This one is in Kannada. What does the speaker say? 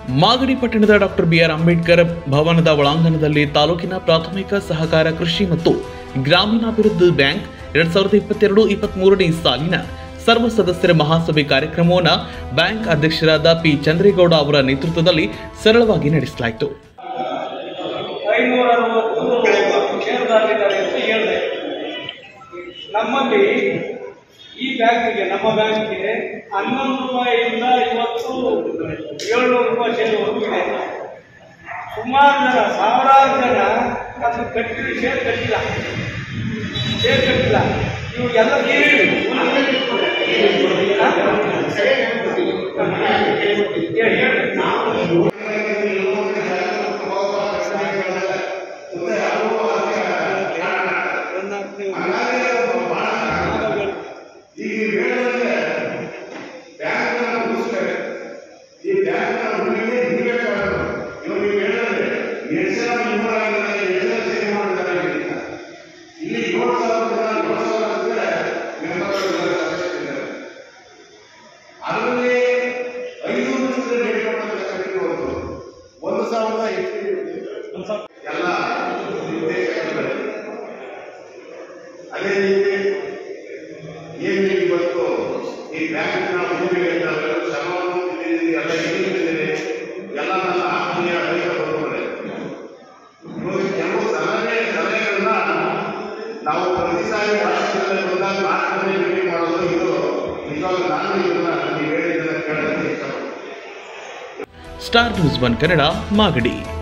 ಮಾಗಡಿ ಪಟ್ಟಣದ ಡಾಕ್ಟರ್ ಬಿಆರ್ ಅಂಬೇಡ್ಕರ್ ಭವನದ ಒಳಾಂಗಣದಲ್ಲಿ ತಾಲೂಕಿನ ಪ್ರಾಥಮಿಕ ಸಹಕಾರ ಕೃಷಿ ಮತ್ತು ಗ್ರಾಮೀಣಾಭಿವೃದ್ಧಿ ಬ್ಯಾಂಕ್ ಎರಡ್ ಸಾವಿರದ ಇಪ್ಪತ್ತೆರಡು ಇಪ್ಪತ್ಮೂರನೇ ಸಾಲಿನ ಸರ್ವ ಸದಸ್ಯರ ಮಹಾಸಭೆ ಕಾರ್ಯಕ್ರಮವನ್ನು ಬ್ಯಾಂಕ್ ಅಧ್ಯಕ್ಷರಾದ ಪಿ ಚಂದ್ರೇಗೌಡ ಅವರ ನೇತೃತ್ವದಲ್ಲಿ ಸರಳವಾಗಿ ನಡೆಸಲಾಯಿತು ಐನೂರ ಅರವತ್ತು ಷೇರುದಾರರಿದ್ದಾರೆ ಅಂತ ಹೇಳಿದೆ ನಮ್ಮಲ್ಲಿ ಈ ಬ್ಯಾಂಕಿಗೆ ನಮ್ಮ ಬ್ಯಾಂಕಿಗೆ ಹನ್ನೊಂದು ರೂಪಾಯಿಯಿಂದ ಇವತ್ತು ಏಳ್ನೂರು ರೂಪಾಯಿ ಶೇರುವರೆಗೂ ಇದೆ ಸುಮಾರು ಜನ ಸಾವಿರಾರು ಜನ ಅದನ್ನು ಕಟ್ಟಿಲ್ಲ ಶೇರ್ ಕಟ್ಟಿಲ್ಲ ಶೇರ್ ಕಟ್ಟಿಲ್ಲ ಇವು ಎಲ್ಲ ಹೇಳಿ ಈಗ ಹೇಳಿದ್ರೆ ಬ್ಯಾಂಕ್ನ ಉಳಿಸ್ಬೇಕು ಈ ಬ್ಯಾಂಕ್ನ ಉಳಿಗೆ ನಿಲ್ಬೇಕಾದ್ರು ಇವಾಗ ನೀವು ಹೇಳಿದ್ರೆ ಎಷ್ಟು ಜನ ಮೆಂಬರ್ ಆಗಿದ್ದಾರೆ ಎಷ್ಟು ಜನ ಸೇವೆ ಮಾಡಿದ್ದಾರೆ ಅಂತ. ಇಲ್ಲಿ ಏಳು ಸಾವಿರ ಜನ ಏಳು ಸಾವಿರ ಅಂದ್ರೆ ಮೆಂಬರ್ಗಳು ಸದಸ್ಯರಿದ್ದಾರೆ ಅದರಲ್ಲಿ ಐನೂರು ಜನ ರೇಟ್ ಕೊಡಬೇಕು ಒಂದು ಸಾವಿರದ ಎಷ್ಟು ಎಲ್ಲ ನಿರ್ದೇಶಕರುಗಳು ಅದೇ ರೀತಿ ಏನು ಇವತ್ತು ಈ ಬ್ಯಾಂಕಿನ ಭೂಮಿಗಳಿದ್ದಾವೆ ಶ್ರಮವನ್ನು ತಿಳಿದಿದೆ ಎಲ್ಲ ತಿಳಿದಿದೆ ಎಲ್ಲ ನನ್ನ ಆತ್ಮೀಯ ರೈತ ಬಂಧುಗಳೇ ಇವಾಗ ಕೆಲವು ಸಲಹೆ ಸಲಹೆಗಳನ್ನ ನಾವು ಪ್ರತಿ ಸಾರಿ ರಾಷ್ಟ್ರದಲ್ಲಿ ಬಂದಾಗ ನಾಲ್ಕನೇ ಭೇಟಿ ಮಾಡೋದು ಇದು ನಿಜವಾಗ್ಲೂ ನಾನು ಇದನ್ನ ನೀವು ಹೇಳಿದ್ದನ್ನ ಕೇಳೋದಕ್ಕೆ ಇಷ್ಟಪಡ್ತೀನಿ star news one Kannada Magadi